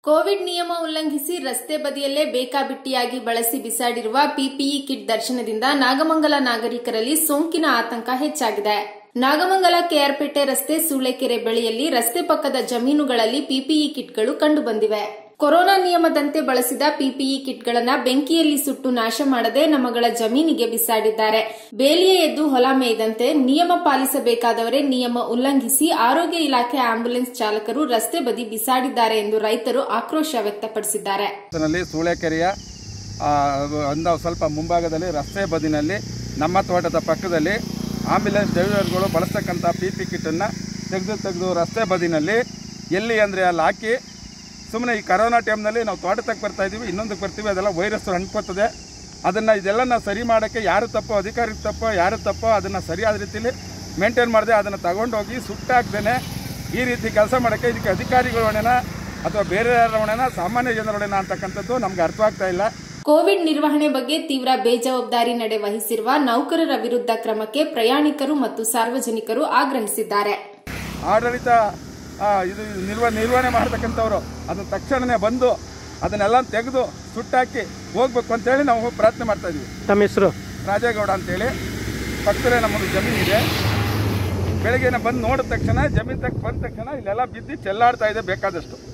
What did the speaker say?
Covid ನಿಯಮ ಉಲ್ಲಂಘಿಸಿ ರಸ್ತೆ ಬದಿಯಲ್ಲೇ ಬೇಕಾಬಿಟ್ಟಿಯಾಗಿ ಬಳಸಿ ಬಿಸಾಡಿರುವ ಪಿಪಿಇ ಕಿಟ್ ದರ್ಶನದಿಂದ ನಾಗಮಂಗಲ ನಾಗರಿಕರಲ್ಲಿ ಸೋಂಕಿನ ಆತಂಕ ಹೆಚ್ಚಾಗಿದೆ ನಾಗಮಂಗಲ ಕೆಆರ್ಪೇಟೆ ರಸ್ತೆ ಸೂಳೆಕೆರೆ ಬಳಿಯಲ್ಲಿ ರಸ್ತೆ ಪಕ್ಕದ ಜಮೀನುಗಳಲ್ಲಿ ಪಿಪಿಇ ಕಿಟ್ಗಳು ಕಂಡುಬಂದಿವೆ ಕೊರೋನಾ ನಿಯಮದಂತೆ ಬಳಸಿದ ಪಿಪಿಇ ಕಿಟ್ಗಳನ್ನ ಬೆಂಕಿಯಲ್ಲಿ ಸುಟ್ಟು ನಾಶ ಮಾಡದೆ ನಮ್ಮಗಳ ಜಮೀನಿಗೆ ಬಿಸಾಡಿದ್ದಾರೆ ಬೇಲಿಯೇ ಎದ್ದು ಹೊಲ ಮೇಯ್ದಂತೆ ನಿಯಮ ಪಾಲಿಸಬೇಕಾದವರೇ ನಿಯಮ ಉಲ್ಲಂಘಿಸಿ ಆರೋಗ್ಯ ಇಲಾಖೆ ಆಂಬ್ಯುಲೆನ್ಸ್ ಚಾಲಕರು ರಸ್ತೆ ಬದಿ ಬಿಸಾಡಿದ್ದಾರೆ ಎಂದು ರೈತರು ಆಕ್ರೋಶ ವ್ಯಕ್ತಪಡಿಸಿದ್ದಾರೆ ನಲ್ಲಿ ಸೂಳೆಕೆರೆಯ ಆ, ಒಂದು ಸ್ವಲ್ಪ ಮುಂಭಾಗದಲ್ಲಿ ರಸ್ತೆ ಬದಿನಲ್ಲಿ ನಮ್ಮ ತೋಟದ ಪಕ್ಕದಲ್ಲಿ ಆಂಬ್ಯುಲೆನ್ಸ್ ಡ್ರೈವರ್ಗಳು ಬಳಸ್ತಕ್ಕಂಥ ಪಿ ಪಿ ಕಿಟ್ಟನ್ನು ತೆಗೆದು ತೆಗೆದು ರಸ್ತೆ ಬದಿನಲ್ಲಿ ಎಲ್ಲಿ ಅಂದರೆ ಅಲ್ಲಿ ಹಾಕಿ ಸುಮ್ಮನೆ ಈ ಕರೋನಾ ಟೈಮ್ನಲ್ಲಿ ನಾವು ತೋಟಕ್ಕೆ ಬರ್ತಾ ಇದ್ದೀವಿ ಇನ್ನೊಂದಕ್ಕೆ ಬರ್ತೀವಿ ಅದೆಲ್ಲ ವೈರಸ್ ಅಂಟ್ಕೋತದೆ ಅದನ್ನು ಇದೆಲ್ಲ ನಾವು ಸರಿ ಮಾಡೋಕ್ಕೆ ಯಾರು ತಪ್ಪೋ ಅಧಿಕಾರಿ ತಪ್ಪೋ ಯಾರು ತಪ್ಪೋ ಅದನ್ನು ಸರಿಯಾದ ರೀತಿಯಲ್ಲಿ ಮೇಂಟೈನ್ ಮಾಡದೆ ಅದನ್ನು ತಗೊಂಡೋಗಿ ಸುಟ್ಟಾಕ್ದೇನೆ ಈ ರೀತಿ ಕೆಲಸ ಮಾಡೋಕ್ಕೆ ಇದಕ್ಕೆ ಅಧಿಕಾರಿಗಳ ಹೊಣೆನ ಅಥವಾ ಬೇರೆ ಯಾರ ಹೊಣೆನ ಸಾಮಾನ್ಯ ಜನರ ಹೊಣೆನ ಅಂತಕ್ಕಂಥದ್ದು ನಮ್ಗೆ ಅರ್ಥವಾಗ್ತಾ ಇಲ್ಲ ಕೋವಿಡ್ ನಿರ್ವಹಣೆ ಬಗ್ಗೆ ತೀವ್ರ ಬೇಜವಾಬ್ದಾರಿ ನಡೆ ವಹಿಸಿರುವ ನೌಕರರ ವಿರುದ್ಧ ಕ್ರಮಕ್ಕೆ ಪ್ರಯಾಣಿಕರು ಮತ್ತು ಸಾರ್ವಜನಿಕರು ಆಗ್ರಹಿಸಿದ್ದಾರೆ ಆಡಳಿತ ಆ, ಇದು ನಿರ್ವ ನಿರ್ವಹಣೆ ಮಾಡ್ತಕ್ಕಂಥವ್ರು ಅದನ್ನ ತಕ್ಷಣನೇ ಬಂದು ಅದನ್ನೆಲ್ಲ ತೆಗೆದು ಸುಟ್ಟಾಕಿ ಹೋಗ್ಬೇಕು ಅಂತೇಳಿ ನಾವು ಪ್ರಾರ್ಥನೆ ಮಾಡ್ತಾ ಇದೀವಿ ತಮ್ಮ ಹೆಸರು ರಾಜೇಗೌಡ ಅಂತೇಳಿ ಪಕ್ಕದಲ್ಲೇ ನಮ್ಮದು ಜಮೀನಿದೆ ಬೆಳಗ್ಗೆನೆ ಬಂದು ನೋಡಿದ ತಕ್ಷಣ ಜಮೀನು ತಕ್ಕ ಬಂದ ತಕ್ಷಣ ಇಲ್ಲೆಲ್ಲ ಬಿದ್ದು ಚೆಲ್ಲಾಡ್ತಾ ಇದೆ ಬೇಕಾದಷ್ಟು